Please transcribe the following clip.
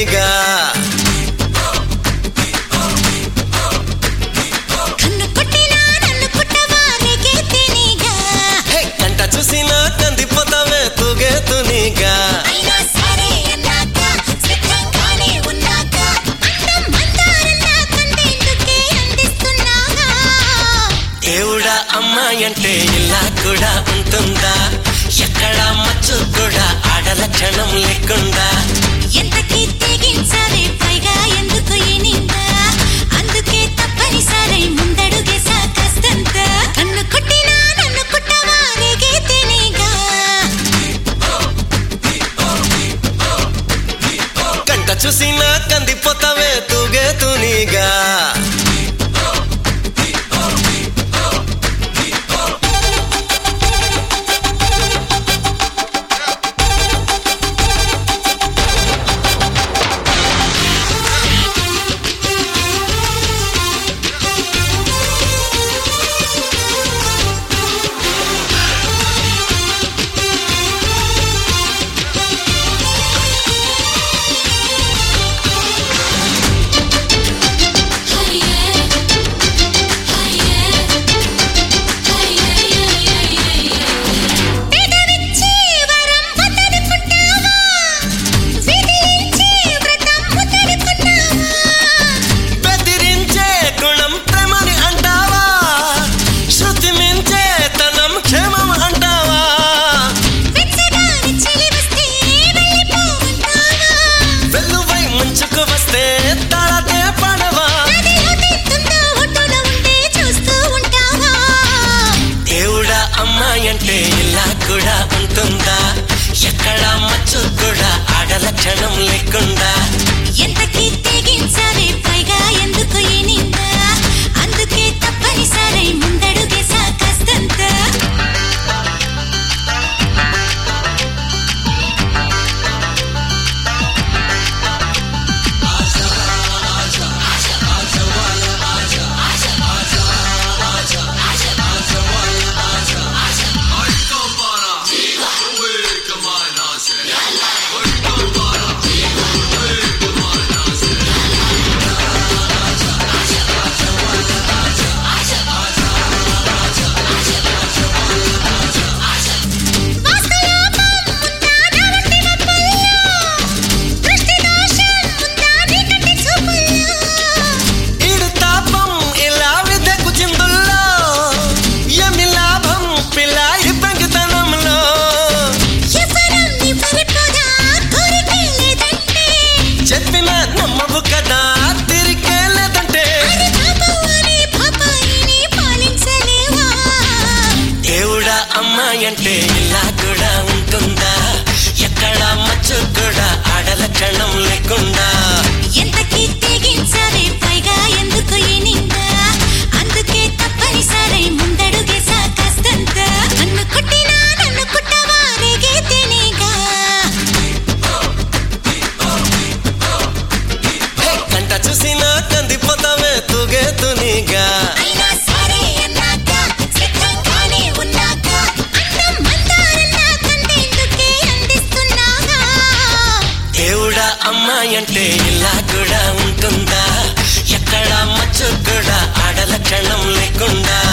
తునిగా కన్ను కొట్టినా నన్ను కుట్టవా రేగే తినిగా హే కంట చూసినా కందిపోతావే తుగే తునిగా అయినా సరే అన్నాక సిద్ధంగానే ఉన్నాక అందం మందారంలా కంటేందుకే అందిస్తున్నాగా దేవుడా అమ్మాయి అంటే ఇలా కూడా ఉంటుందా ఎక్కడ మచ్చు కూడా ఆడల క్షణం లేకుండా ఎంతకీ తెగించావే పైగా ఎందుకు ఈ నింద అందుకే తప్పనిసరై ముందడుగేసా కష్టంత కన్ను కొట్టినా నన్ను కుట్టవా రేగే తినిగా కంట చూసినా కందిపోతావే తుగే తునిగా పెదవిచ్చి వరం వదలుకుంటావా విధించి వ్రతం ముద్దడుకున్నావా బెదిరించే గుణం ప్రేమని అంటావా శృతి మించే తనం క్షేమం అంటావా వెచ్చగాని చలి వస్తే వెళ్ళిపోమంటావా వెల్లువై ముంచుకు వస్తే తాళతే పడవా నదిలో తెస్తుందో ఒడ్డున ఉంటే చూస్తూ ఉంటావా దేవుడా అమ్మాయి అంటే ఇలా కూడా ఉంటుందా ఎక్కడ మచ్చు కూడా ఆడల క్షణం లేకుండా ఎంతకీ తెగించావే పైగా ఎందుకు ఈ నింద అందుకే తప్పనిసరై ముందడుగేసా కష్టంత వాస్తలోపం ఉందా నా ఒంటి నొప్పుల్లో? దృష్టి దోషం ఉందా నీ కంటి చూపుల్లో? ఈడు తాపం ఇలా విదకు చిందుల్లో ఎమి లాభం పిల్ల ఈ పెంకితనంలో ఎవ్వరం నివ్వరిపోదా కోరికే లేదంటే? చెప్పిన నమ్మవు కదా తిరిగే లేదంటే అరే పాపం అనే పాపాయిని పాలించలేవా? దేవుడా అమ్మాయి అంటే ఇలా కూడా ఉంటుందా ఎక్కడ మచ్చు కూడా ఆడల క్షణం లేకుండా ఎంతకీ తెగించావే పైగా ఎందుకు ఈ నింద? అందుకే తప్పనిసరై ముందడుగేసా కష్టంత. నన్ను కొట్టినా నన్ను కుట్టవా రేగే తినిగా హే, కంట చూసినా కందిపోతావే తుగే తునిగా అయినా సరే అన్నాక సిద్ధంగానే ఉన్నాక అందం మందారంలా కంటేందుకే అందిస్తున్నాగా దేవుడా అమ్మాయి అంటే ఇలా కూడా ఉంటుందా ఎక్కడ మచ్చు కూడా ఆడల క్షణం లేకుండా